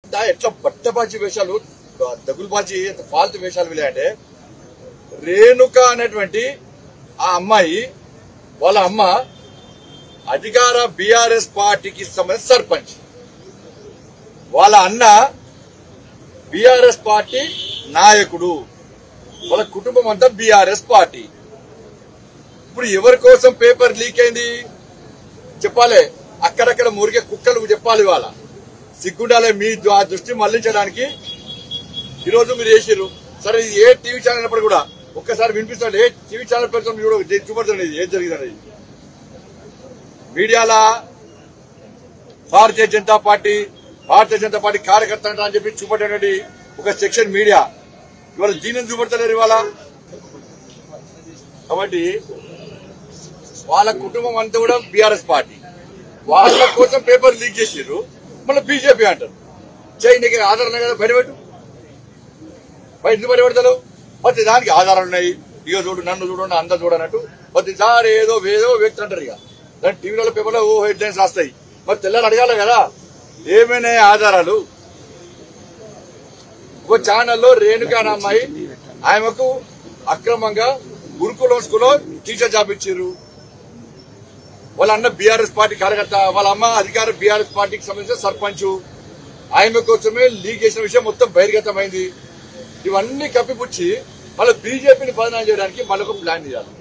దా ఎట్లా బట్టబాజీ వేషాలు దగులుబాజీ ఫాల్తు వేషాలు వీళ్ళంటే రేణుక అనేటువంటి ఆ అమ్మాయి వాళ్ళ అమ్మ అధికార బీఆర్ఎస్ పార్టీకి సంబంధించిన సర్పంచ్ వాళ్ళ అన్న బీఆర్ఎస్ పార్టీ నాయకుడు వాళ్ళ కుటుంబం అంతా బీఆర్ఎస్ పార్టీ ఇప్పుడు ఎవరి కోసం పేపర్ లీక్ అయింది చెప్పాలి అక్కడక్కడ మురిగే కుక్కలు చెప్పాలి వాళ్ళ సిగ్గుండాలే మీ ద- ఆ దృష్టి మళ్లించడానికి ఈరోజు మీరు చేసిర్రు సరే ఇది ఏ టీవీ ఛానల్ అయినప్పుడు కూడా ఒక్కసారి వినిపిస్తాడు ఏ టీవీ ఛానల్ పెడుతుంది మీరు కూడా చూపడుతుంది ఇది ఏం జరిగింది అనేది మీడియాలా భారతీయ జనతా పార్టీ భారతీయ జనతా పార్టీ కార్యకర్త అంట అని చెప్పి చూపడేటువంటి ఒక సెక్షన్ మీడియా ఇవాళ దీనిని చూపడతలేరు ఇవాళ కాబట్టి వాళ్ళ కుటుంబం అంతా కూడా బీఆర్ఎస్ పార్టీ వాళ్ళ కోసం పేపర్ లీక్ చేసిర్రు మళ్ళీ బీజేపీ అంటారు చేయి నీకు ఆధారం కదా బయటపెట్టు బయట ఎందుకు బయటపెడతారు ప్రతి దానికి ఆధారాలు ఉన్నాయి ఇక చూడు నన్ను చూడండి అంతా చూడనట్టు ప్రతిసారి ఏదో ఏదో వ్యక్తి అంటారు ఇక దాని టీవీలో పేపర్లో ఓ హెడ్ లైన్స్ రాస్తాయి మరి తెల్లారు అడగాలి కదా ఏమైనా ఆధారాలు ఒక ఛానల్లో రేణుకా అనే అమ్మాయి ఆమెకు అక్రమంగా గురుకులం స్కూల్లో టీచర్ జాబ్ ఇచ్చారు వాళ్ళ అన్న బీఆర్ఎస్ పార్టీ కార్యకర్త వాళ్ళ అమ్మ అధికార బీఆర్ఎస్ పార్టీకి సంబంధించిన సర్పంచ్ ఆమె కోసమే లీక్ చేసిన విషయం మొత్తం బహిర్గతమైంది ఇవన్నీ కప్పిపుచ్చి మళ్ళీ బీజేపీని బదనాం చేయడానికి మళ్ళొక ప్లాన్ చేయాలి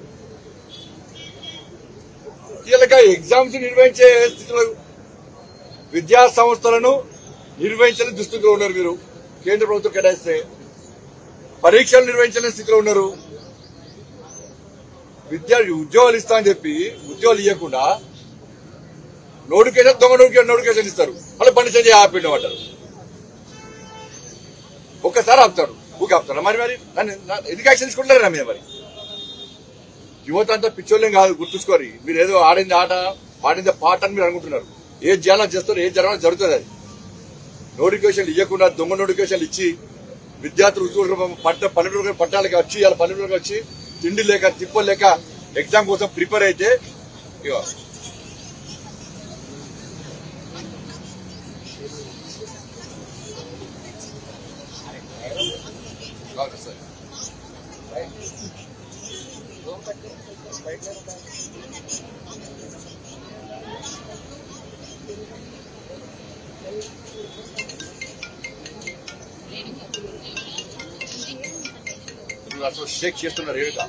కీలక ఎగ్జామ్స్ నిర్వహించే స్థితిలో విద్యా సంస్థలను నిర్వహించలేని దుస్థితిలో ఉన్నారు మీరు కేంద్ర ప్రభుత్వం కేటాయిస్తే పరీక్షలు నిర్వహించలేని స్థితిలో ఉన్నారు విద్యార్థి ఉద్యోగాలు ఇస్తా అని చెప్పి ఉద్యోగాలు ఇవ్వకుండా నోటిఫికేషన్ దొంగ నోటిఫికేషన్ నోటిఫికేషన్ ఇస్తారు మళ్ళీ పని చేసి ఆపిండి అంటారు ఒక్కసారి ఆపుతాడు ఊకి ఆపుతాడు మరి మరి నన్ను నా- ఎందుకు యాక్షన్ తీసుకుంటారు నా మీద మరి యువత అంతా పిచ్చోళ్ళేం కాదు గుర్తుంచుకోరు మీరు ఏదో ఆడింది ఆట పాడింది పాట అని మీరు అనుకుంటున్నారు ఏది చేయాలో చేస్తారు ఏది జరగాలో జరుగుతుంది అది నోటిఫికేషన్లు ఇవ్వకుండా దొంగ నోటిఫికేషన్లు ఇచ్చి విద్యార్థులు ఉద్యోగులు పంట పల్లెటూరు పట్టాలకి వచ్చి ఇలా పల్లెటూరుకి వచ్చి తిండి లేక తిప్పలు లేక ఎగ్జామ్ కోసం ప్రిపేర్ అయితే ఇగో ఓకే సార్ ఇప్పుడు అసలు షేక్ చేస్తున్నారు ఏమిటా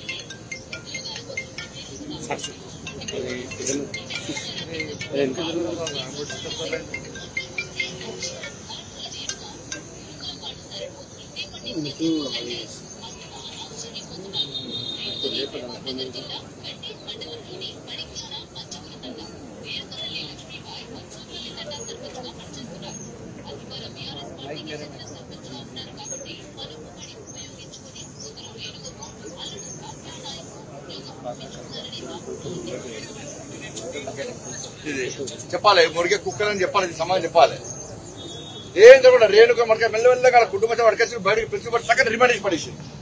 ఇది చెప్పాలి మురిగే కుక్కలని చెప్పాలి ఇది సమాజం చెప్పాలి ఏం చెప్పండి రేణుక మనకి మెల్లమెల్లగా కుటుంబం పట్టుకొచ్చి బయటకు పిలిచి పట్టి చక్కటి రిమాండ్ చేసి పడేసి